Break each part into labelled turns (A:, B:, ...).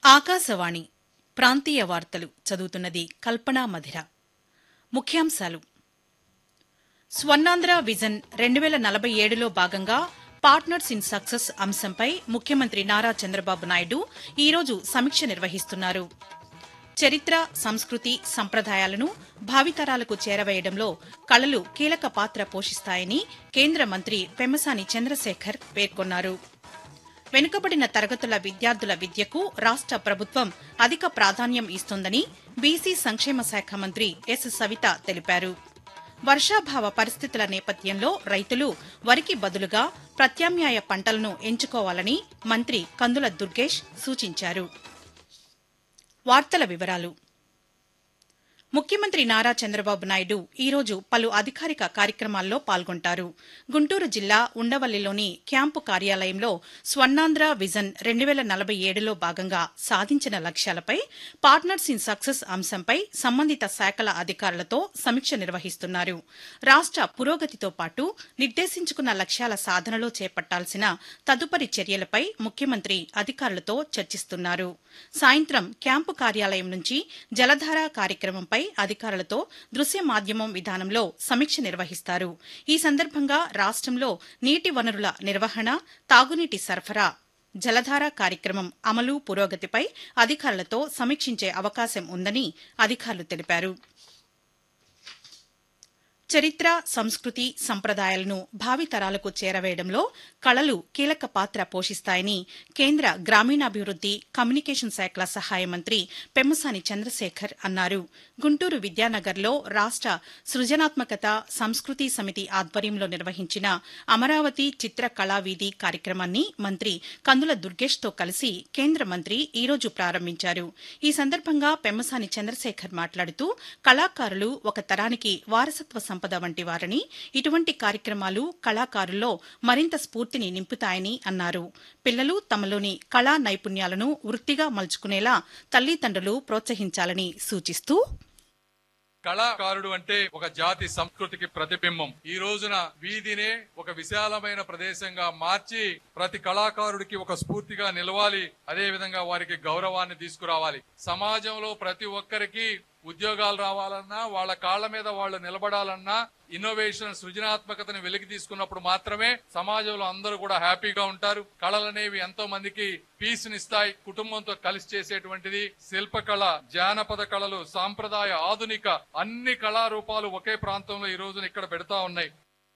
A: ఆకాశవాణి ప్రాంతీయ వార్తలు చదువుతున్నది కల్పనా మధిర ముఖ్యాంశాలు స్వర్ణాంధ్ర విజన్ రెండు వేల నలభై ఏడులో భాగంగా పార్ట్నర్స్ ఇన్ సక్సెస్ అంశంపై ముఖ్యమంత్రి నారా చంద్రబాబు నాయుడు ఈరోజు సమీక్ష నిర్వహిస్తున్నారు చరిత్ర సంస్కృతి సంప్రదాయాలను భావితరాలకు చేరవేయడంలో కళలు కీలక పాత్ర పోషిస్తాయని కేంద్ర మంత్రి పెమ్మసాని చంద్రశేఖర్ పేర్కొన్నారు వెనుకబడిన తరగతుల విద్యార్థుల విద్యకు రాష్ట ప్రభుత్వం అధిక ప్రాధాన్యం ఇస్తోందని బీసీ సంక్షేమ శాఖ మంత్రి ఎస్ సవిత తెలిపారు వర్షాభావ పరిస్థితుల నేపథ్యంలో రైతులు వరికి బదులుగా ప్రత్యామ్నాయ పంటలను ఎంచుకోవాలని మంత్రి కందుల దుర్గేష్ సూచించారు వార్తల వివరాలు ముఖ్యమంత్రి నారా చంద్రబాబు నాయుడు ఈరోజు పలు అధికారిక కార్యక్రమాల్లో పాల్గొంటారు గుంటూరు జిల్లా ఉండవల్లిలోని క్యాంపు కార్యాలయంలో స్వర్ణాంధ్ర విజన్ రెండు వేల నలభై ఏడులో భాగంగా సాధించిన లక్ష్యాలపై పార్ట్నర్స్ ఇన్ సక్సెస్ అంశంపై సంబంధిత శాఖల అధికారులతో సమీక్ష నిర్వహిస్తున్నారు రాష్ట పురోగతితో పాటు నిర్దేశించుకున్న లక్ష్యాల సాధనలో చేపట్టాల్సిన తదుపరి చర్యలపై ముఖ్యమంత్రి అధికారులతో చర్చిస్తున్నారు సాయంత్రం క్యాంపు కార్యాలయం నుంచి జలధార కార్యక్రమంపై అధికారులతో దృశ్య మాధ్యమం విధానంలో సమీక్ష నిర్వహిస్తారు ఈ సందర్భంగా రాష్టంలో నీటి వనరుల నిర్వహణ తాగునీటి సరఫరా జలధార కార్యక్రమం అమలు పురోగతిపై అధికారులతో సమీక్షించే అవకాశం ఉందని అధికారులు తెలిపారు చరిత్ర సంస్కృతి సంప్రదాయాలను భావితరాలకు చేరవేయడంలో కళలు కీలక పాత్ర పోషిస్తాయని కేంద్ర గ్రామీణాభివృద్ది కమ్యూనికేషన్ శాఖల సహాయ మంత్రి పెమ్మసాని చంద్రశేఖర్ అన్నారు గుంటూరు విద్యానగర్లో రాష్ట సృజనాత్మకత సంస్కృతి సమితి ఆధ్వర్యంలో నిర్వహించిన అమరావతి చిత్ర కళావీధి కార్యక్రమాన్ని మంత్రి కందుల దుర్గేష్తో కలిసి కేంద్ర మంత్రి ఈరోజు ప్రారంభించారు ఈ సందర్భంగా పెమ్మసాని చంద్రశేఖర్ మాట్లాడుతూ కళాకారులు ఒక తరానికి వారసత్వ సంపద వంటి వారని ఇటువంటి కార్యక్రమాలు కళాకారుల్లో మరింత స్ఫూర్తిని నింపుతాయని అన్నారు పిల్లలు తమలోని కళా నైపుణ్యాలను వృత్తిగా మలుచుకునేలా తల్లిదండ్రులు ప్రోత్సహించాలని సూచిస్తూ
B: కళాకారుడు అంటే ఒక జాతి సంస్కృతికి ప్రతిబింబం ఈ రోజున వీధినే ఒక విశాలమైన ప్రదేశంగా మార్చి ప్రతి కళాకారుడికి ఒక స్ఫూర్తిగా నిలవాలి అదే విధంగా వారికి గౌరవాన్ని తీసుకురావాలి సమాజంలో ప్రతి ఒక్కరికి ఉద్యోగాలు రావాలన్నా వాళ్ళ కాళ్ల మీద వాళ్ళు నిలబడాలన్నా ఇన్నోవేషన్ సృజనాత్మకతను వెలికి తీసుకున్నప్పుడు మాత్రమే సమాజంలో అందరూ కూడా హ్యాపీగా ఉంటారు కళలనేవి ఎంతో మందికి పీస్ నిస్తాయి కుటుంబంతో కలిసి చేసేటువంటిది శిల్పకళ జానపద కళలు సాంప్రదాయ ఆధునిక అన్ని కళారూపాలు ఒకే ప్రాంతంలో ఈ రోజున ఇక్కడ పెడతా ఉన్నాయి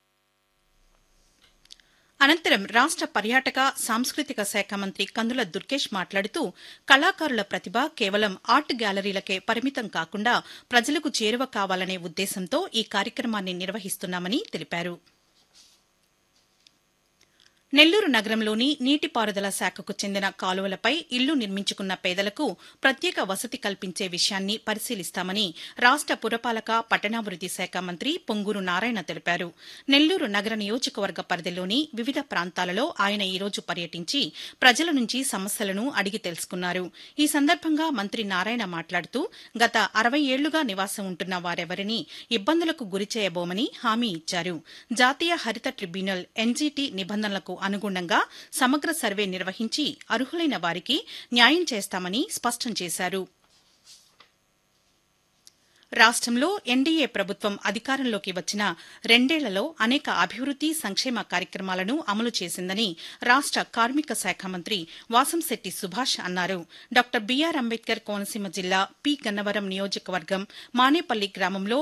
A: అనంతరం రాష్ట పర్యాటక సాంస్కృతిక శాఖ మంత్రి కందుల దుర్గేష్ మాట్లాడుతూ కళాకారుల ప్రతిభ కేవలం ఆర్ట్ గ్యాలరీలకే పరిమితం కాకుండా ప్రజలకు చేరువ కావాలనే ఉద్దేశంతో ఈ కార్యక్రమాన్ని నిర్వహిస్తున్నామని తెలిపారు నెల్లూరు నగరంలోని నీటిపారుదల శాఖకు చెందిన కాలువలపై ఇళ్లు నిర్మించుకున్న పేదలకు ప్రత్యేక వసతి కల్పించే విషయాన్ని పరిశీలిస్తామని రాష్ట పురపాలక పట్టణాభివృద్ది శాఖ మంత్రి పొంగూరు నారాయణ తెలిపారు నెల్లూరు నగర నియోజకవర్గ పరిధిలోని వివిధ ప్రాంతాలలో ఆయన ఈరోజు పర్యటించి ప్రజల నుంచి సమస్యలను అడిగి తెలుసుకున్నారు ఈ సందర్భంగా మంత్రి నారాయణ మాట్లాడుతూ గత అరవై ఏళ్లుగా నివాసం ఉంటున్న వారెవరిని ఇబ్బందులకు గురి చేయబోమని హామీ ఇచ్చారు జాతీయ హరిత ట్రిబ్యునల్ ఎన్జీటీ నిబంధనలకు అనుగుణంగా సమగ్ర సర్వే నిర్వహించి అర్హులైన వారికి న్యాయం చేస్తామని స్పష్టం చేశారు రాష్టంలో ఎన్డీఏ ప్రభుత్వం అధికారంలోకి వచ్చిన రెండేళ్లలో అనేక అభివృద్ది సంక్షేమ కార్యక్రమాలను అమలు చేసిందని రాష్ట కార్మిక శాఖ మంత్రి వాసంశెట్టి సుభాష్ అన్నారు డాక్టర్ బీఆర్ అంబేద్కర్ కోనసీమ జిల్లా పి గన్నవరం నియోజకవర్గం మానేపల్లి గ్రామంలో